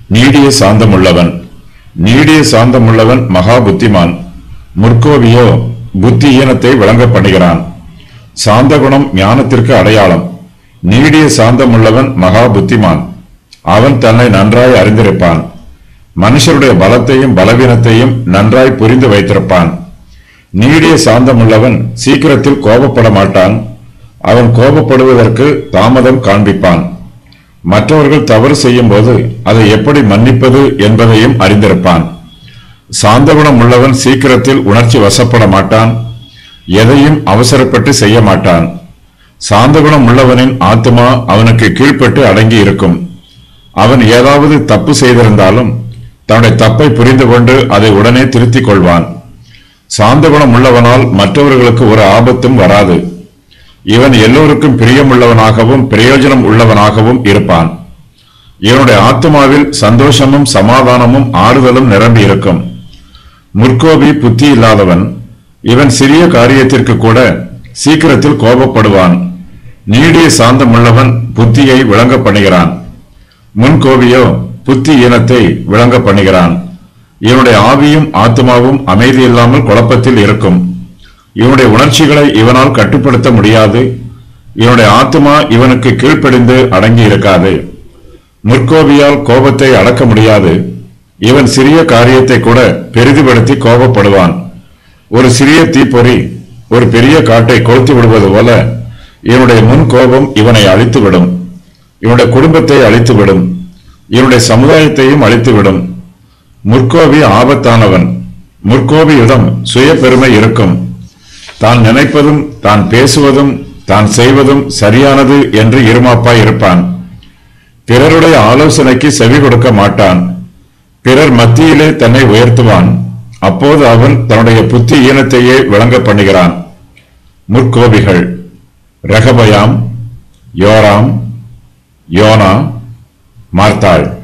நீடிய சாந்தமுள்ளவன் நீடிய சாந்தமுள்ளவன் மகா புத்திமான் முற்கோவியோ புத்தி ஈனத்தை விளங்க பண்ணுகிறான் சாந்த குணம் ஞானத்திற்கு அடையாளம் நீடிய சாந்தமுள்ளவன் மகா புத்திமான் அவன் தன்னை நன்றாய் அறிந்திருப்பான் மனுஷருடைய பலத்தையும் பலவீனத்தையும் நன்றாய் புரிந்து வைத்திருப்பான் நீடிய சாந்தமுள்ளவன் சீக்கிரத்தில் கோபப்பட மாட்டான் அவன் கோபப்படுவதற்கு தாமதம் காண்பிப்பான் மற்றவர்கள் தவறு செய்யும் போது அதை எப்படி மன்னிப்பது என்பதையும் அறிந்திருப்பான் சாந்தகுணம் உள்ளவன் சீக்கிரத்தில் உணர்ச்சி வசப்பட மாட்டான் எதையும் அவசரப்பட்டு செய்ய மாட்டான் சாந்தகுணம் உள்ளவனின் ஆத்மா அவனுக்கு கீழ்ப்பட்டு அடங்கி இருக்கும் அவன் ஏதாவது தப்பு செய்திருந்தாலும் தன்னுடைய தப்பை புரிந்து கொண்டு அதை உடனே திருத்திக் கொள்வான் சாந்தகுணம் உள்ளவனால் மற்றவர்களுக்கு ஒரு ஆபத்தும் வராது இவன் எல்லோருக்கும் பிரியமுள்ளவனாகவும் பிரயோஜனம் உள்ளவனாகவும் இருப்பான் இவனுடைய ஆத்மாவில் சந்தோஷமும் சமாதானமும் ஆறுதலும் நிரம்பி இருக்கும் முற்கோபி புத்தி இல்லாதவன் இவன் சிறிய காரியத்திற்கு கூட சீக்கிரத்தில் கோபப்படுவான் நீடிய சாந்தமுள்ளவன் புத்தியை விளங்க பண்ணுகிறான் முன்கோபியோ புத்தி ஈனத்தை விளங்க பண்ணுகிறான் இவனுடைய ஆவியும் ஆத்மாவும் அமைதி இல்லாமல் குழப்பத்தில் இருக்கும் இவனுடைய உணர்ச்சிகளை இவனால் கட்டுப்படுத்த முடியாது இவனுடைய ஆத்மா இவனுக்கு கீழ்ப்படிந்து அடங்கி இருக்காது முற்கோபியால் கோபத்தை அடக்க முடியாது இவன் சிறிய காரியத்தை கூட பெரிதுபடுத்தி கோபப்படுவான் ஒரு சிறிய தீப்பொறி ஒரு பெரிய காட்டை கொளுத்தி விடுவது போல இவனுடைய முன் கோபம் இவனை அழித்துவிடும் இவனுடைய குடும்பத்தை அழித்துவிடும் இவனுடைய சமுதாயத்தையும் அழித்துவிடும் முற்கோபி ஆபத்தானவன் முற்கோபியிடம் சுய பெருமை இருக்கும் தான் நினைப்பதும் தான் பேசுவதும் தான் செய்வதும் சரியானது என்று இருமாப்பாய் இருப்பான் பிறருடைய ஆலோசனைக்கு செவி கொடுக்க மாட்டான் பிறர் மத்தியிலே தன்னை உயர்த்துவான் அப்போது அவன் தன்னுடைய புத்தி ஈனத்தையே விளங்க பண்ணுகிறான் முற்கோபிகள் ரெகபயாம் யோராம் யோனா மார்த்தாள்